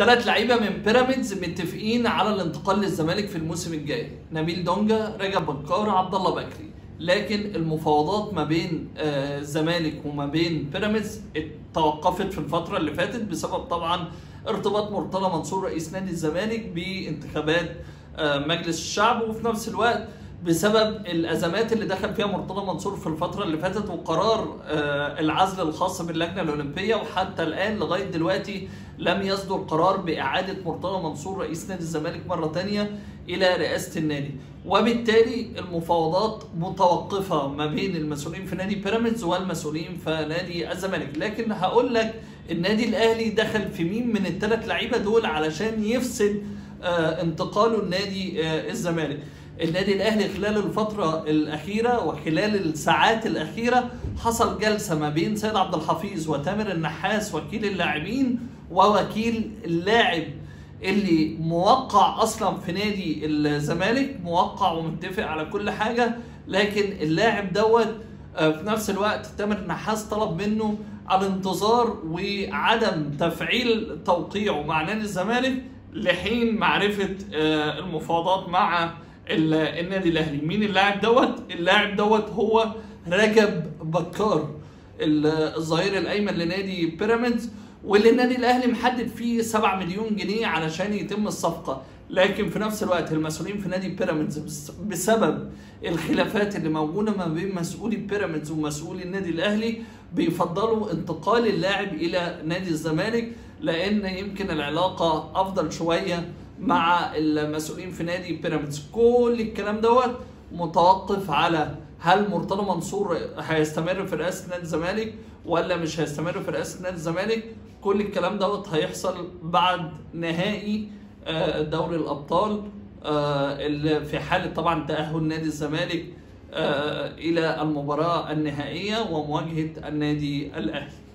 ثلاث لعيبه من بيراميدز متفقين على الانتقال للزمالك في الموسم الجاي نبيل دونجا رجب بكار عبد الله بكري لكن المفاوضات ما بين آه، الزمالك وما بين بيراميدز توقفت في الفتره اللي فاتت بسبب طبعا ارتباط مرتضى منصور رئيس نادي الزمالك بانتخابات آه، مجلس الشعب وفي نفس الوقت بسبب الازمات اللي دخل فيها مرتضى منصور في الفتره اللي فاتت وقرار آه، العزل الخاص باللجنه الاولمبيه وحتى الان لغايه دلوقتي لم يصدر قرار باعاده مرتضى منصور رئيس نادي الزمالك مره ثانيه الى رئاسه النادي وبالتالي المفاوضات متوقفه ما بين المسؤولين في نادي بيراميدز والمسؤولين في نادي الزمالك لكن هقول لك النادي الاهلي دخل في مين من الثلاث لعيبه دول علشان يفسد آه، انتقاله لنادي آه، الزمالك النادي الاهلي خلال الفتره الاخيره وخلال الساعات الاخيره حصل جلسه ما بين سيد عبد الحفيظ وتامر النحاس وكيل اللاعبين ووكيل اللاعب اللي موقع اصلا في نادي الزمالك موقع ومتفق على كل حاجه لكن اللاعب دوت آه، في نفس الوقت تامر النحاس طلب منه الانتظار وعدم تفعيل توقيعه مع نادي الزمالك لحين معرفه آه، المفاوضات مع ال- النادي الاهلي مين اللاعب دوت اللاعب دوت هو رجب بكار ال- الظهير الايمن لنادي بيراميدز واللي النادي الاهلي محدد فيه 7 مليون جنيه علشان يتم الصفقه لكن في نفس الوقت المسؤولين في نادي بيراميدز بس- بسبب الخلافات اللي موجوده ما بين مسؤولي بيراميدز ومسؤولي النادي الاهلي بيفضلوا انتقال اللاعب الى نادي الزمالك لان يمكن العلاقه افضل شويه مع المسؤولين في نادي بيراميدز كل الكلام دوت متوقف على هل مرتضى منصور هيستمر في رئاسه نادي الزمالك ولا مش هيستمر في رئاسه نادي الزمالك كل الكلام دوت هيحصل بعد نهائي آه، دوري الابطال آه، اللي في حاله طبعا تاهل نادي الزمالك آه، الى المباراه النهائيه ومواجهه النادي الاهلي